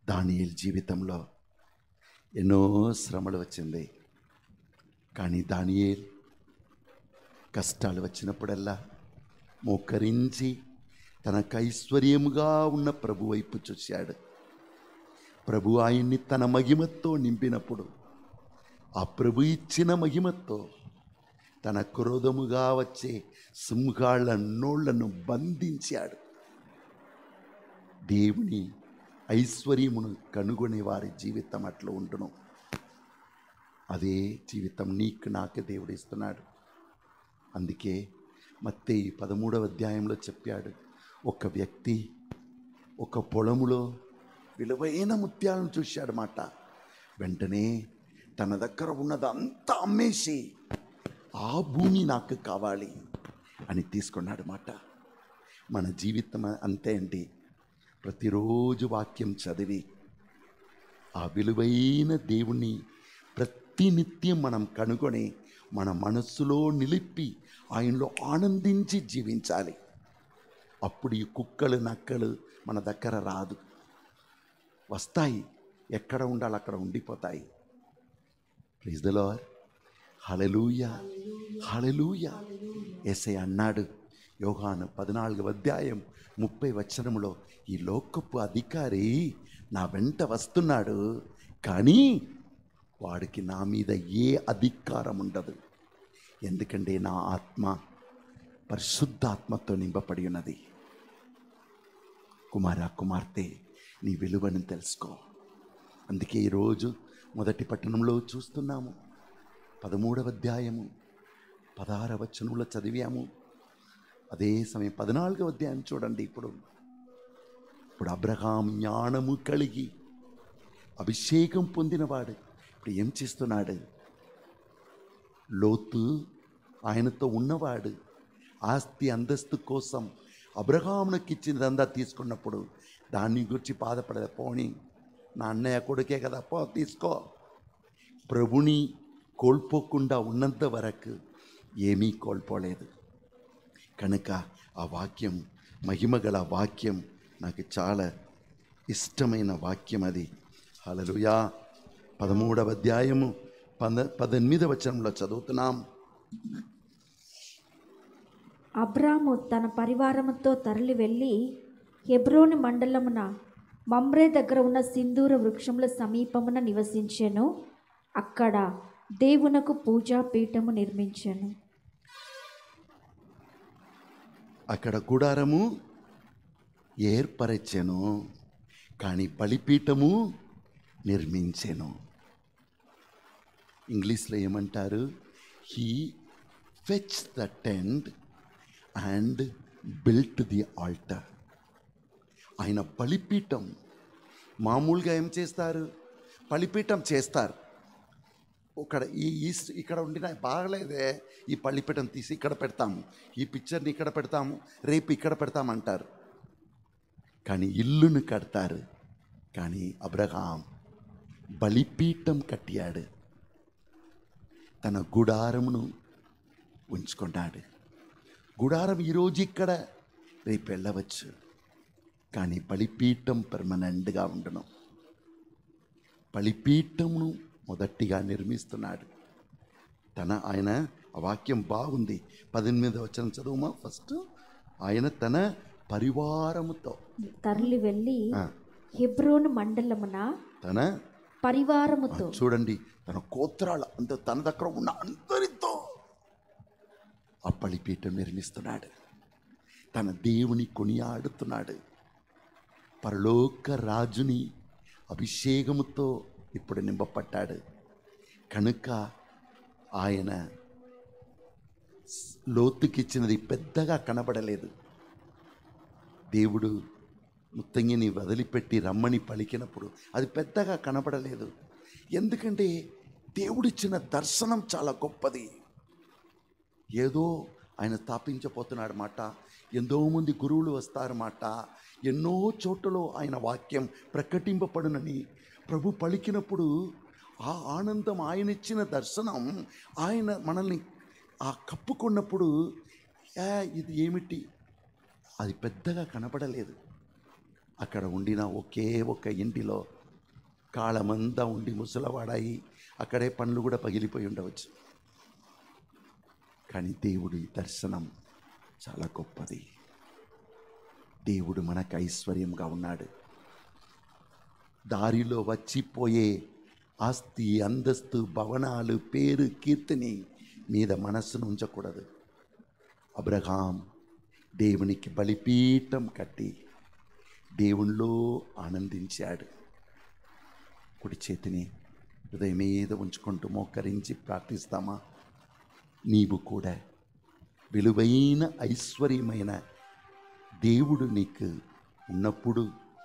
దానియేల్ జీవితంలో ఎన్నో శ్రమలు వచ్చింది కానీ దానియేల్ కష్టాలు వచ్చినప్పుడల్లా మోకరించి తనకు ఐశ్వర్యముగా ఉన్న ప్రభు వైపు చూశాడు ప్రభు ఆయన్ని తన మహిమతో నింపినప్పుడు ఆ ప్రభు ఇచ్చిన మహిమతో తన క్రోధముగా వచ్చే సింహాళ్ళ నోళ్లను బంధించాడు దేవుని ఐశ్వర్యమును కనుగొనే వారి జీవితం అట్లా ఉంటును అదే జీవితం నీకు నాకు దేవుడు ఇస్తున్నాడు అందుకే మత్తే పదమూడవ అధ్యాయంలో చెప్పాడు ఒక వ్యక్తి ఒక పొలములో విలువైన ముత్యాలను చూశాడు మాట వెంటనే తన దగ్గర ఉన్నదంతా అమ్మేసి ఆ భూమి నాకు కావాలి అని తీసుకున్నాడు మాట మన జీవితం అంతే అండి ప్రతిరోజు వాక్యం చదివి ఆ విలువైన దేవుణ్ణి ప్రతినిత్యం మనం కనుగొని మన మనస్సులో నిలిపి ఆయనలో ఆనందించి జీవించాలి అప్పుడు ఈ కుక్కలు నక్కలు మన దగ్గర రాదు వస్తాయి ఎక్కడ ఉండాలి అక్కడ ఉండిపోతాయి please the lord hallelujah hallelujah ఎస్ఐ అన్నాడు యోహాను పద్నాలుగు అధ్యాయం ముప్పై వచనంలో ఈ లోకపు అధికారి నా వెంట వస్తున్నాడు కానీ వాడికి నా మీద ఏ అధికారం ఉండదు ఎందుకంటే నా ఆత్మ పరిశుద్ధాత్మతో నింపబడి ఉన్నది కుమార కుమార్తె నీ విలువను తెలుసుకో అందుకే ఈరోజు మొదటి పట్టణంలో చూస్తున్నాము పదమూడవ అధ్యాయము పదహార వచనంలో చదివాము అదే సమయం పద్నాలుగవ అధ్యాయం చూడండి ఇప్పుడు ఇప్పుడు అబ్రహాం జ్ఞానము కలిగి అభిషేకం పొందినవాడు ఇప్పుడు ఏం చేస్తున్నాడు లోతు ఆయనతో ఉన్నవాడు ఆస్తి అంతస్తు కోసం అబ్రహామునకి ఇచ్చినదంతా తీసుకున్నప్పుడు దాన్ని గురించి బాధపడదు పోనీ నా అన్నయ్య కొడుకే కదా పో తీసుకో ప్రభుని కోల్పోకుండా ఉన్నంత వరకు ఏమీ కోల్పోలేదు కనుక ఆ వాక్యం మహిమగల వాక్యం నాకు చాలా ఇష్టమైన వాక్యం అది హలలుయా పదమూడవ అధ్యాయము పద పద్దెనిమిదవ వచనంలో చదువుతున్నాం అబ్రాము తన పరివారముతో తరలి వెళ్ళి హెబ్రోని మండలమున మమ్రే దగ్గర ఉన్న సింధూర వృక్షముల సమీపమున నివసించెను అక్కడ దేవునకు పూజా పీఠము నిర్మించెను అక్కడ గుడారము ఏర్పరచెను కానీ బలిపీఠము నిర్మించెను ఇంగ్లీష్లో ఏమంటారు he fetch the tent and built the altar ఆయన బలిపీఠం మామూలుగా ఏం చేస్తారు బలిపీఠం చేస్తారు ఇక్కడ ఈ ఈస్ట్ ఇక్కడ ఉండిన బాగలేదే ఈ పள்ளிపీఠం తీసి ఇక్కడ పెడతాము ఈ పిక్చర్ని ఇక్కడ పెడతాము రేపు ఇక్కడ పెడతామంటారు కానీ ఇల్లును కడతారు కానీ అబ్రహాం బలిపీఠం కట్టాడు తన గుడారమును ఉంచుకున్నాడు గుడారం ఈరోజు ఇక్కడ రేపు వెళ్ళవచ్చు కానీ బలిపీఠం పర్మనెంట్గా ఉండను బలిపీఠమును మొదటిగా నిర్మిస్తున్నాడు తన ఆయన ఆ వాక్యం బాగుంది పద్దెనిమిదవ వచనం చదువుమా ఫస్ట్ ఆయన తన పరివారముతో తరలి వెళ్ళి ఆ, హెబ్రోను మండలమున తన పరివారముతో చూడండి తన కోత్రాల అంత తన దగ్గర ఉన్న అందరితో ఆ బలిపీఠం నిర్మిస్తున్నాడు తన దేవుని కొనియాడుతున్నాడు పరలోక రాజుని అభిషేకముతో ఇప్పుడు నింపపట్టాడు కనుక ఆయన లోతుకిచ్చినది పెద్దగా కనబడలేదు దేవుడు ముత్తంగిని వదిలిపెట్టి రమ్మని పలికినప్పుడు అది పెద్దగా కనబడలేదు ఎందుకంటే దేవుడిచ్చిన దర్శనం చాలా గొప్పది ఏదో ఆయన స్థాపించబోతున్నాడు మాట ఎంతో మంది గురువులు వస్తారన్నమాట ఎన్నో చోట్లలో ఆయన వాక్యం ప్రకటింపబడునని ప్రభు పలికినప్పుడు ఆ ఆనందం ఆయన ఇచ్చిన దర్శనం ఆయన మనల్ని ఆ కప్పుకున్నప్పుడు "ఏ, ఇది ఏమిటి అది పెద్దగా కనపడలేదు అక్కడ ఉండిన ఒకే ఒక ఇంటిలో కాలమంతా ఉండి ముసలవాడాయి అక్కడే పండ్లు కూడా పగిలిపోయి ఉండవచ్చు కానీ దేవుడి దర్శనం చాలా గొప్పది దేవుడు మనకు ఐశ్వర్యంగా ఉన్నాడు దారిలో వచ్చిపోయే ఆస్తి అందస్తు భవనాలు పేరు కీర్తిని మీద మనస్సును ఉంచకూడదు అబ్రహాం దేవునికి బలిపీఠం కట్టి దేవునిలో ఆనందించాడు కుడి చేతిని హృదయం మీద ఉంచుకుంటూ మోకరించి ప్రార్థిస్తామా నీవు కూడా విలువైన ఐశ్వర్యమైన దేవుడు నీకు ఉన్నప్పుడు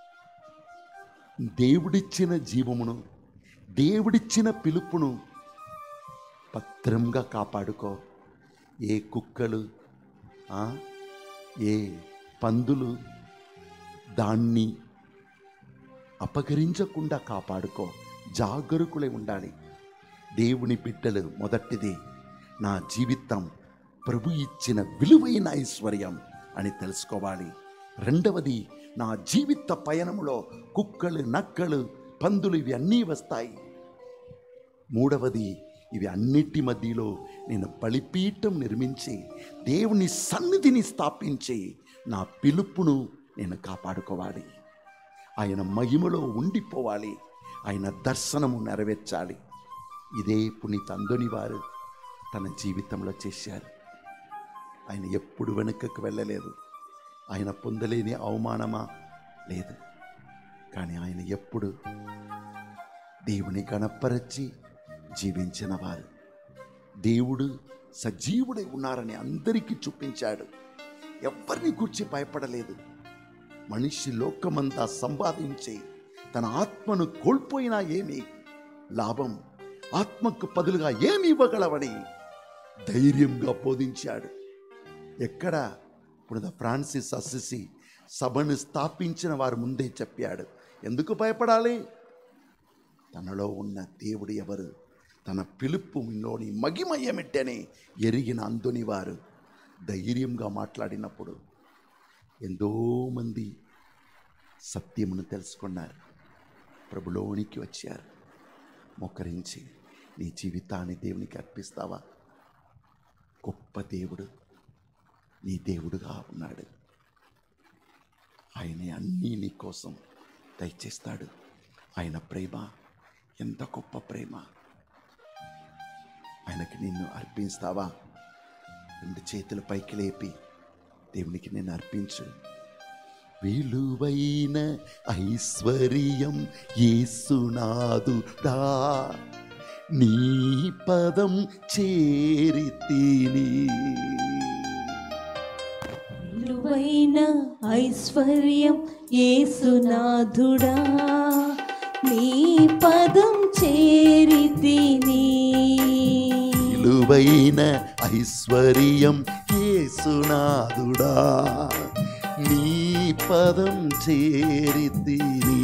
దేవుడిచ్చిన జీవమును దేవుడిచ్చిన పిలుపును భద్రంగా కాపాడుకో ఏ కుక్కలు ఆ, ఏ పందులు దాన్ని అపహరించకుండా కాపాడుకో జాగరూకులై ఉండాలి దేవుని బిడ్డలు మొదటిది నా జీవితం ప్రభు ఇచ్చిన విలువైన ఐశ్వర్యం అని తెలుసుకోవాలి రెండవది నా జీవిత పయనంలో కుక్కలు నక్కలు పందులు ఇవి అన్నీ వస్తాయి మూడవది ఇవి అన్నిటి మధ్యలో నేను బలిపీఠం నిర్మించి దేవుని సన్నిధిని స్థాపించి నా పిలుపును నేను కాపాడుకోవాలి ఆయన మహిమలో ఉండిపోవాలి ఆయన దర్శనము నెరవేర్చాలి ఇదే పునీత అందోని వారు తన జీవితంలో చేశారు ఆయన ఎప్పుడు వెనుకకు వెళ్ళలేదు ఆయన పొందలేని అవమానమా లేదు కానీ ఆయన ఎప్పుడు దేవుని కనపరచి జీవించిన వారు దేవుడు సజీవుడై ఉన్నారని అందరికీ చూపించాడు ఎవరిని గురించి భయపడలేదు మనిషి లోకమంతా సంపాదించి తన ఆత్మను కోల్పోయినా ఏమి లాభం ఆత్మకు బదులుగా ఏమి ఇవ్వగలవని ధైర్యంగా బోధించాడు ఎక్కడ పునద ఫ్రాన్సిస్ అసిసి సభను స్థాపించిన వారు ముందే చెప్పాడు ఎందుకు భయపడాలి తనలో ఉన్న దేవుడు ఎవరు తన పిలుపులోని మగిమ ఏమిటని ఎరిగిన అందుని వారు ధైర్యంగా మాట్లాడినప్పుడు ఎంతోమంది సత్యమును తెలుసుకున్నారు ప్రభులోనికి వచ్చారు మొక్కరించి నీ జీవితాన్ని దేవునికి అర్పిస్తావా గొప్ప దేవుడు నీ దేవుడుగా ఉన్నాడు ఆయన అన్నీ నీ కోసం దయచేస్తాడు ఆయన ప్రేమ ఎంత గొప్ప ప్రేమ ఆయనకి నిన్ను అర్పిస్తావా రెండు చేతుల పైకి లేపి దేవునికి నేను అర్పించు విలువైన ఐశ్వర్యం యేసునాదుడా నీ పదం చేరితిని విలువైన ఐశ్వర్యం యేసునాథుడా నీ పదం చేరితిని విలువైన ఐశ్వర్యం యేసునాదుడా నీ పదం చేరితిని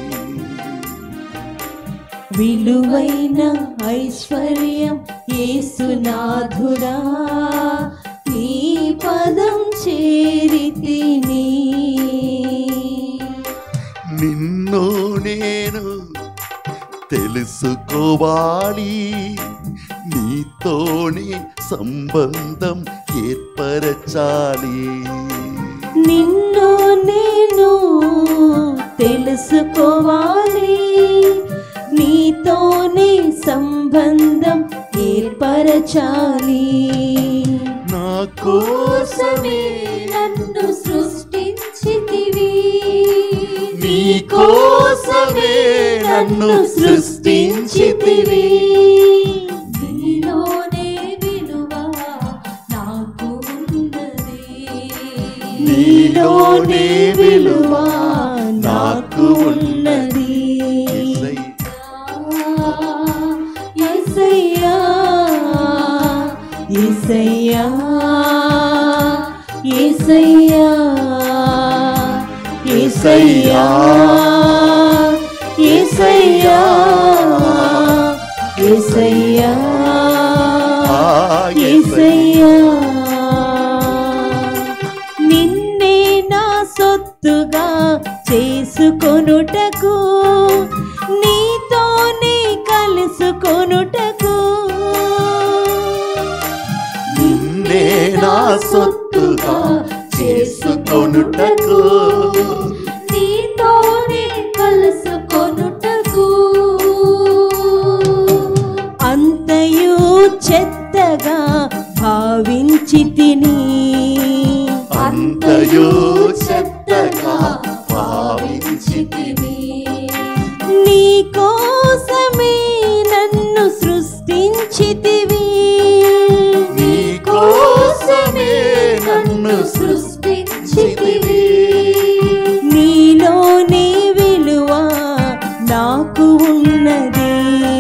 విలువైన ఐశ్వర్యం యేసునాథుడా నీ పదం చేరితిని నిన్ను నేను తెలుసుకోవాలి నీతోనే సంబంధం ఏర్పరచాలి నిన్ను నేను తెలుసుకోవాలి నీతోనే సంబంధం ఏర్పరచాలి నా కోసమే నన్ను సృష్టించితివి నీ కోసమే నన్ను సృష్టించితివి నీలోనే విలువ నాకు ఉన్నది నీలోనే విలువ నాకు ఉన్నది యేసయ్యా యేసయ్యా యేసయ్యా యేసయ్యా యేసయ్యా యేసయ్యా యేసయ్యా నిన్నే నా సొత్తుగా చేసుకొనుటకు నీ చేసుకొనుటకు నిన్నే నా సొత్తుగా చేసుకొనుటకు నీతోనే కలుసుకొనుటకు అంతయు చెత్తగా భావించి తిని అంతయు చెత్తగా భావించితివి. నీ కోసమే నన్ను సృష్టించితివి నీ కోసమే నన్ను సృష్టించితివి నీలోని విలువ నాకు ఉన్నది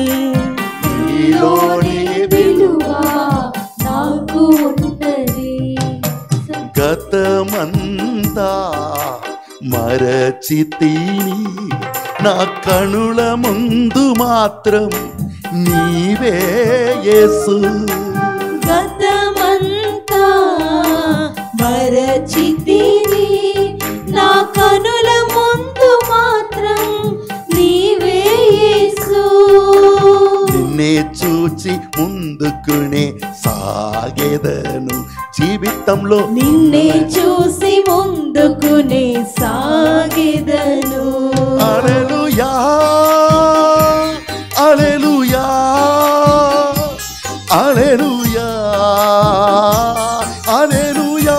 నీలోని విలువ నాకు ఉన్నది గతమంతా మరచితిని నా కనుల ముందు మాత్రం నీవే యేసు గతమంతా మరచితిని నా కనుల ముందు మాత్రం నీవే యేసు నిన్నే చూచి ముందుకునే సాగేదను జీవితంలో నిన్నే చూసి ముందుకునే సాగెదను alleluia alleluia alleluia alleluia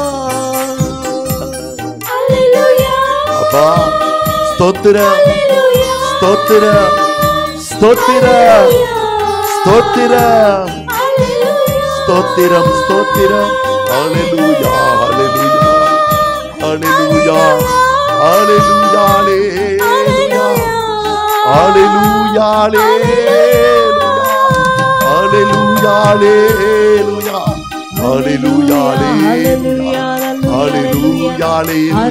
hallelujah అబ్బా స్తోత్ర స్తోత్ర స్తోత్ర స్తోత్ర స్తోత్రం స్తోత్రం హల్లెలూయా హల్లెలూయా హల్లెలూయా హల్లెలూయా హల్లెలూయా హల్లెలూయా హల్లెలూయా హల్లెలూయా హల్లెలూయా హల్లెలూయా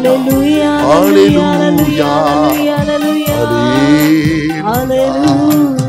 హల్లెలూయా హల్లెలూయా హల్లెలూయా